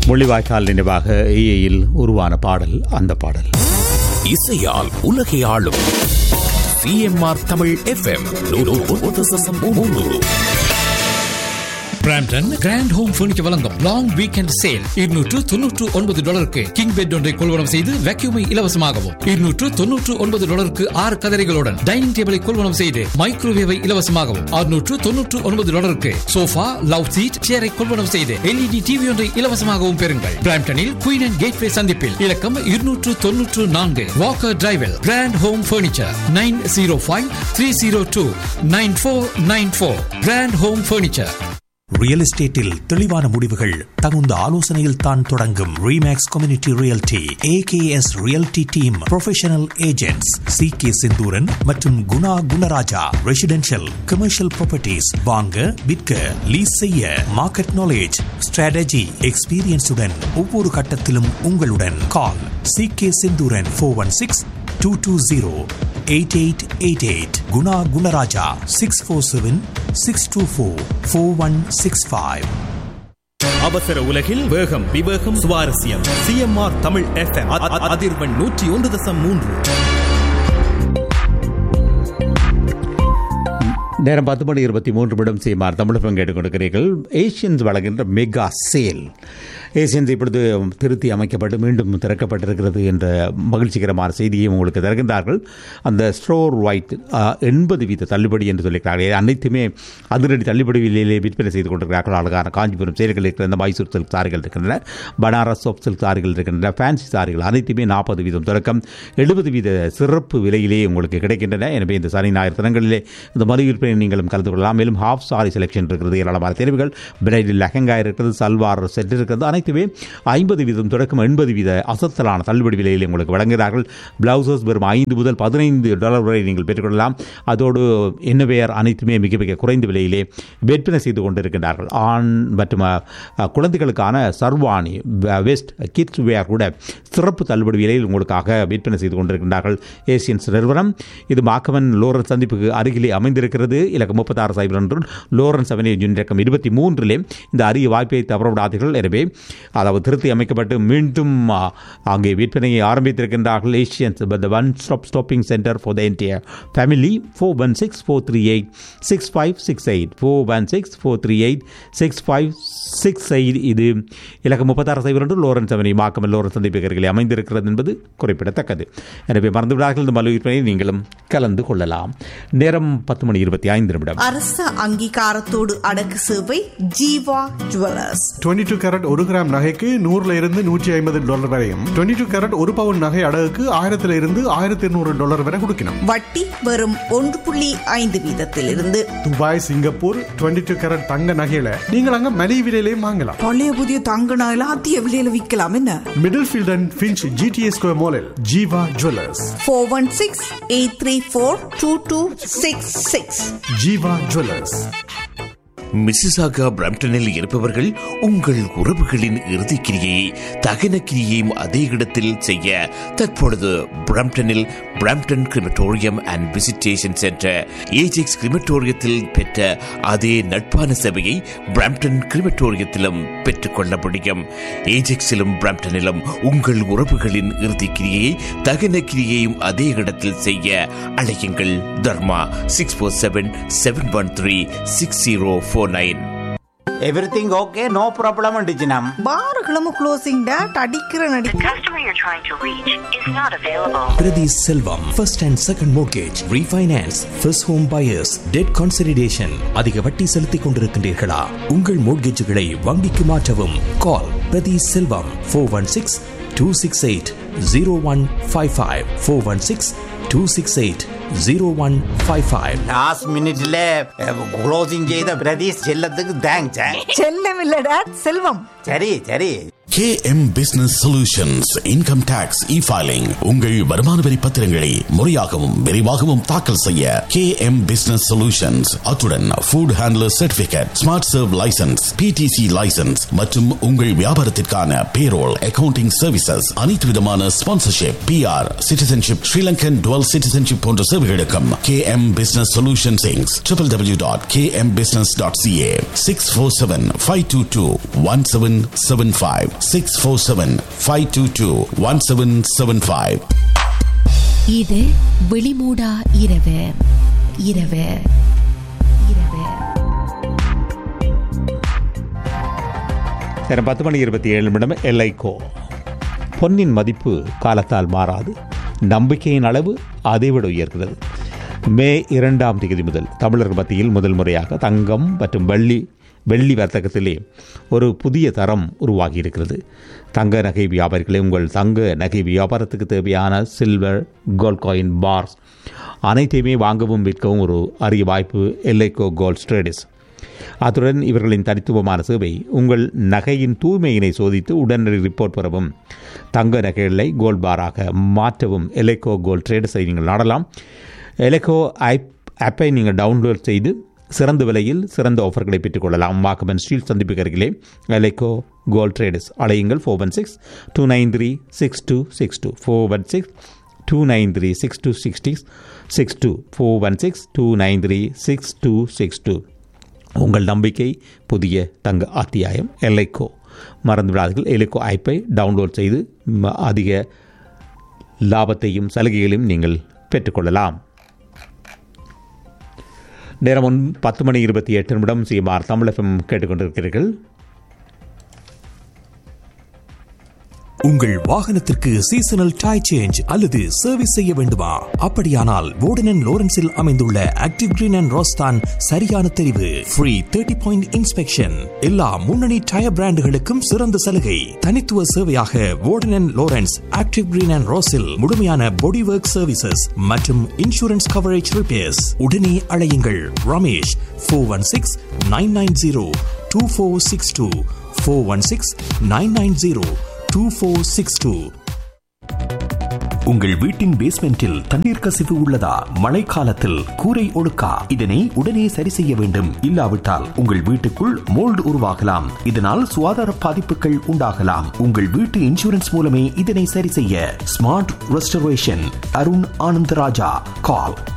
முள்ளிவாய்க்கால் நினைவாக ஏஏயில் உருவான பாடல் அந்த பாடல் இசையால் உலகை ஆளும் CMR Tamil FM Brampton grand home furniture வழங்கும் லாங் வீக்கெண்ட் சேல் இருநூற்று தொன்னூற்று ஒன்பது டாலருக்கு கிங் பெட் ஒன்றை கொள்வனம் செய்து வேக்யூமை இலவசமாகவும் இருநூற்று தொன்னூற்று ஒன்பது டாலருக்கு ஆறு கதரைகளுடன் டைனிங் டேபிளை கொள்வனம் செய்து மைக்ரோவேவை இலவசமாகவும் அறுநூற்று தொன்னூற்று ஒன்பது டாலருக்கு சோஃபா லவ் சீட் சேரை கொள்வனம் செய்து எல்இடி டிவி ஒன்றை இலவசமாகவும் பெறுங்கள் பிராம்டனில் குயின் அண்ட் கேட்வே சந்திப்பில் இலக்கம் இருநூற்று தொன்னூற்று நான்கு வாக்கர் டிரைவில் grand home furniture nine zero five three zero two nine four nine four grand home furniture real எஸ்டேட்டில் தெளிவான முடிவுகள் தகுந்த ஆலோசனையில் தான் தொடங்கும் Remax community realty AKS realty team professional agents C K Senthuran மற்றும் Guna Gunaraja residential commercial properties வாங்க விற்க லீஸ் செய்ய மார்க்கெட் நாலேஜ் ஸ்ட்ராட்டஜி எக்ஸ்பீரியன்ஸுடன் ஒவ்வொரு கட்டத்திலும் உங்களுடன் call C K Senthuran four one six two two zero eight eight eight eight Guna Gunaraja six four seven six two four four one six five அவசர உலகில் வேகம் விவேகம் சுவாரஸ்யம் சிஎம்ஆர் தமிழ் எஃப்எம் அதிர்வெண் நூற்றி ஒன்று தசம் மூன்று நேரம் பத்து மணி இருபத்தி மூன்று நிமிடம் செய்யுமாறு தமிழகம் கேட்டுக்கொண்டிருக்கிறீர்கள் ஏஷியன்ஸ் வழங்குகின்ற மெகா சேல் ஏசியன்ஸ் இப்பொழுது திருத்தி அமைக்கப்பட்டு மீண்டும் திறக்கப்பட்டிருக்கிறது என்ற மகிழ்ச்சிகரமான செய்தியை உங்களுக்கு தருகின்றார்கள் அந்த ஸ்டோர் ஒயிட் எண்பது வீத தள்ளுபடி என்று சொல்லியிருக்கிறார்கள் அனைத்துமே அதிரடி தள்ளுபடி விலையிலே விற்பனை செய்து கொண்டிருக்கிறார்கள் அழகான காஞ்சிபுரம் சேலைகள் இருக்கின்றன மைசூர் சில்க் சாரிகள் இருக்கின்றன பனாரஸ் சோப் சில்க் சாரிகள் இருக்கின்றன ஃபேன்சி சாரிகள் அனைத்துமே நாற்பது வீதம் தொடக்கம் எழுபது வீத சிறப்பு விலையிலே உங்களுக்கு கிடைக்கின்றன எனவே இந்த சனி ஞாயிறு தினங்களிலே இந்த மறு விற்பனை நீங்களும் கலந்து கொள்ளலாம் மேலும் ஹாஃப் சாரி செலெக்ஷன் இருக்கிறது ஏராளமான தேர்வுகள் பிரைடில் லெஹங்கா இருக்கிறது சல்வார் செட் இருக்கிறது அனைத்துமே ஐம்பது வீதம் தொடக்கம் எண்பது வீத அசத்தலான தள்ளுபடி விலையில் உங்களுக்கு வழங்குகிறார்கள் பிளவுசஸ் வெறும் ஐந்து முதல் பதினைந்து டாலர் வரை நீங்கள் பெற்றுக்கொள்ளலாம் அதோடு இன்னவேர் அனைத்துமே மிக மிக குறைந்த விலையிலே விற்பனை செய்து கொண்டிருக்கின்றார்கள் ஆண் மற்றும் அஹ், குழந்தைகளுக்கான சர்வாணி வெஸ்ட் கிட்ஸ் வேர் கூட சிறப்பு தள்ளுபடி விலையில் உங்களுக்காக விற்பனை செய்து கொண்டிருக்கின்றார்கள் ஏசியன்ஸ் நிறுவனம் இது மாக்கவன் லோரன்ஸ் சந்திப்புக்கு அருகிலே அமைந்திருக்கிறது இலக்கம் முப்பத்தாறு சைபர் ஒன்று லோரன்ஸ் அவனே இலக்கம் இருபத்தி மூன்றிலே இந்த அரிய வாய்ப்பை தவறவிடாதீர்கள் எனவே அதாவது திருத்தி அமைக்கப்பட்டு மீண்டும் ஆ, அங்கே விற்பனையை ஆரம்பித்திருக்கின்றார்கள் Asians the one stop shopping centre for the entire family four one six four three eight six five six eight four one six four three eight six five six eight இது இலக்கம் முப்பத்தாறு சைபர் ஒன்று லோரன்ஸ் அவனி மாக்கமல் Lawrence சந்திப்பு அருகிலே அமைந்திருக்கிறது என்பது குறிப்பிடத்தக்கது எனவே மறந்துவிடார்கள் இந்த மலு விற்பனையை நீங்களும் கலந்து கொள்ளலாம் நேரம் பத்து மணி இருபத்தி ஐந்து நிமிடம் அரச அங்கீகாரத்தோடு அடக்கு சேவை ஜீவா ஜுவல்லர்ஸ் 22 டூ கேரட் ஒரு கிராம் நகைக்கு நூறுல இருந்து நூற்றி ஐம்பது டாலர் வரையும் 22 டூ கேரட் ஒரு பவுன் நகை அடகுக்கு ஆயிரத்துல இருந்து ஆயிரத்தி இருநூறு டாலர் வரை கொடுக்கணும் வட்டி வெறும் ஒன்று புள்ளி ஐந்து வீதத்திலிருந்து துபாய் சிங்கப்பூர் 22 டூ கேரட் தங்க நகையில நீங்கள் அங்க மலிவு விலையிலையும் வாங்கலாம் பழைய புதிய தங்க நகைலாம் அதிக விலையில விற்கலாம் என்ன Middlefield and Finch GTS square மாலில் Jeeva jewellers four one six eight three four two two six six Jeeva jewellers Mississauga பிரம்டனில் இருப்பவர்கள் உங்கள் உறவுகளின் இறுதிக் கிரியை தகன கிரியையும் அதே இடத்தில் செய்ய தற்பொழுது பிரம்டனில் Brampton crematorium and visitation centre Ajax கிரிமட்டோரியத்தில் பெற்ற அதே நட்பான சேவையை பிரம்டன் கிரிமட்டோரியத்திலும் பெற்றுக்கொள்ள முடியும் ஏஜெக்ஸிலும் பிரம்டனிலும் உங்கள் உறவுகளின் இறுதிக் கிரியை தகன கிரியையும் அதே இடத்தில் செய்ய அழையுங்கள் Dharma six four seven seven one three six zero four nine everything okay no problem டிஜினம் பாருகளும் க்ளோசிங் டேட் அடிக்கிற நடி customer you're trying to reach is not available. Prathi Selvam first and second mortgage refinance first home buyers debt consolidation அதிக வட்டி செலுத்திக் கொண்டிருக்கின்றீர்களா உங்கள் மோர்கேஜுகளை வங்கிக்கு மாற்றவும் call Prathi Selvam four one six two six eight zero one five five four one six two six eight zero one five five last மினிட்ல closing செய்த பிரதீஷ் செல்லத்துக்கு thanks செல்லம் இல்ல டேட் செல்வம் சரி சரி KM Business Solutions Income Tax E-Filing உங்கள் வருமான வரி பத்திரங்களை முறையாகவும் விரைவாகவும் தாக்கல் செய்ய KM Business Solutions அத்துடன் Food Handler Certificate Smart Serve License PTC License மற்றும் உங்கள் வியாபாரத்திற்கான Payroll Accounting Services அனைத்து விதமான Sponsorship PR Citizenship Sri Lankan Dual Citizenship போன்ற சேவைகளுக்கும் KM Business Solutions Inc. www.kmbusiness.ca 647 522 1775 six four seven five two two one seven seven five இது விழிமூடா இரவு இரவு இரவு நேரம் பத்து மணி இருபத்தி ஏழு நிமிடம் எல்லைக்கோ பொன்னின் மதிப்பு காலத்தால் மாறாது நம்பிக்கையின் அளவு அதைவிட உயர்கிறது மே இரண்டாம் தேதி முதல் தமிழர் மத்தியில் முதல் முறையாக தங்கம் மற்றும் வெள்ளி வெள்ளி வர்த்தகத்திலே ஒரு புதிய தரம் உருவாகி இருக்கிறது தங்க நகை வியாபாரிகளே உங்கள் தங்க நகை வியாபாரத்துக்கு தேவையான சில்வர் கோல்ட் காயின் பார்ஸ் அனைத்தையுமே வாங்கவும் விற்கவும் ஒரு அரிய வாய்ப்பு எல்லைக்கோ கோல்ட் ட்ரேடர்ஸ் அத்துடன் இவர்களின் தனித்துவமான சேவை உங்கள் நகையின் தூய்மையினை சோதித்து உடனடி ரிப்போர்ட் பெறவும் தங்க நகைகளை கோல்ட் பாராக மாற்றவும் எலெக்கோ கோல்ட் ட்ரேடர்ஸை நீங்கள் நாடலாம் எலெக்கோ ஐப் ஆப்பை நீங்கள் டவுன்லோட் செய்து சிறந்த விலையில் சிறந்த ஆஃபர்களை பெற்றுக்கொள்ளலாம் மாக்கமன் ஸ்டீல் சந்திப்புக்கு அருகிலே எலெக்கோ கோல்ட் ட்ரேடர்ஸ் அழையுங்கள் four one six two nine three six two six two four one six two nine three six two sixty six two four one six two nine three six two six two உங்கள் நம்பிக்கை புதிய தங்க அத்தியாயம் எல்லைக்கோ மறந்துவிடாதீர்கள் எல்லைக்கோ ஆப்பை download செய்து ம- அதிக லாபத்தையும் சலுகைகளையும் நீங்கள் பெற்றுக்கொள்ளலாம் நேரம் ஒன் பத்து மணி இருபத்தி எட்டு நிமிடம் சிஎம்ஆர் தமிழகம் கேட்டுக்கொண்டிருக்கிறீர்கள் உங்கள் வாகனத்திற்கு சீசனல் டை சேஞ்ச் அல்லது சர்வீஸ் செய்ய வேண்டுமா அப்படியானால் வோர்டன் லோரன்ஸில் அமைந்துள்ள ஆக்டிவ் கிரீன் அண்ட் ரோஸ்தான் சரியான தெரிவு ஃப்ரீ தேர்ட்டி பாயிண்ட் இன்ஸ்பெக்ஷன் எல்லா முன்னணி டயர் பிராண்டுகளுக்கும் சிறந்த சலுகை தனித்துவ சேவையாக Warden Lawrence Active Green and ரோஸில் முழுமையான பாடி ஒர்க் சர்வீசஸ் மற்றும் இன்சூரன்ஸ் கவரேஜ் ரிப்பேர்ஸ் உடனே அழையுங்கள் Ramesh four one six nine nine zero two four six two four one six nine nine zero two four six two உங்கள் வீட்டின் பேஸ்மெண்டில் தண்ணீர் கசிவு உள்ளதா மழைக்காலத்தில் கூரை ஒழுக்கா இதனை உடனே சரி செய்ய வேண்டும் இல்லாவிட்டால் உங்கள் வீட்டுக்குள் மோல்டு உருவாகலாம் இதனால் சுகாதார பாதிப்புகள் உண்டாகலாம் உங்கள் வீட்டு இன்சூரன்ஸ் மூலமே இதனை சரி செய்ய ஸ்மார்ட் ரெஸ்டரேஷன் அருண் ஆனந்தராஜா கால்